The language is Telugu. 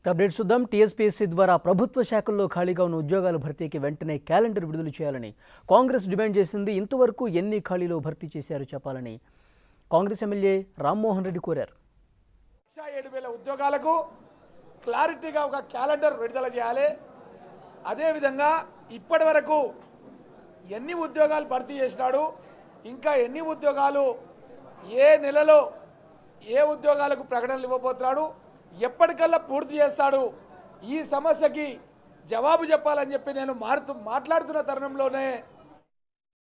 అప్డేట్ చూద్దాం టీఎస్పీఎస్సీ ద్వారా ప్రభుత్వ శాఖల్లో ఖాళీగా ఉన్న ఉద్యోగాల భర్తీకి వెంటనే క్యాలెండర్ విడుదల చేయాలని కాంగ్రెస్ డిమాండ్ చేసింది ఇంతవరకు ఎన్ని ఖాళీలు భర్తీ చేశారో చెప్పాలని కాంగ్రెస్ ఎమ్మెల్యే రామ్మోహన్ రెడ్డి కోరారు లక్ష ఏడు వేల ఉద్యోగాలకు క్లారిటీగా ఒక క్యాలెండర్ విడుదల చేయాలి అదేవిధంగా ఇప్పటి వరకు ఎన్ని ఉద్యోగాలు భర్తీ చేసినాడు ఇంకా ఎన్ని ఉద్యోగాలు ఏ నెలలో ఏ ఉద్యోగాలకు ప్రకటనలు ఇవ్వబోతున్నాడు ఎప్పటికల్లా పూర్తి చేస్తాడు ఈ సమస్యకి జవాబు చెప్పాలని చెప్పి నేను మారుతూ మాట్లాడుతున్న తరుణంలోనే